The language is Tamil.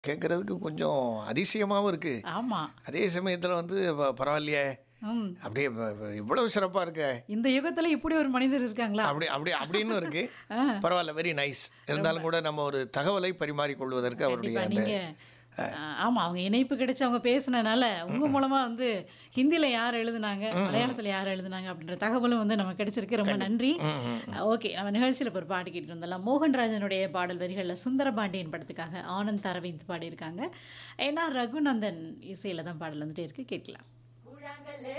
கேட்குறதுக்கு கொஞ்சம் அதிசயமாகவும் இருக்கு ஆமா அதே சமயத்தில் வந்து ப- பரவாயில்லையே ம் அப்படியே ப- ப- இவ்வளவு சிறப்பாக இருக்க இந்த யுகத்துல இப்படி ஒரு மனிதர் இருக்காங்களா அப்படி அப்படி அப்படின்னு இருக்கு பரவாயில்ல வெரி நைஸ் இருந்தாலும் கூட நம்ம ஒரு தகவலை பரிமாறிக்கொள்வதற்கு அவருடைய கண்டிப்பா அந்த நீங்க ஆ, ஆமா அவங்க இணைப்பு கிடைச்சு அவங்க பேசுனனால உங்க மூலமா வந்து ஹிந்தில யார் எழுதுனாங்க மலையாளத்துல யார் எழுதுனாங்க அப்படின்ற தகவலும் வந்து நமக்கு கிடைச்சிருக்கு ரொம்ப நன்றி ஓகே நம்ம நிகழ்ச்சியில் இப்போ ஒரு பாட்டு கேட்டு வந்தலாம் மோகன்ராஜனுடைய பாடல் வரிகளில் சுந்தரபாண்டியன் படத்துக்காக ஆனந்த் அரவிந்த் பாடியிருக்காங்க ஏன்னா ரகுநந்தன் இசையில தான் பாடல் வந்துட்டே இருக்கு கேட்கலாம் முழங்கல்ல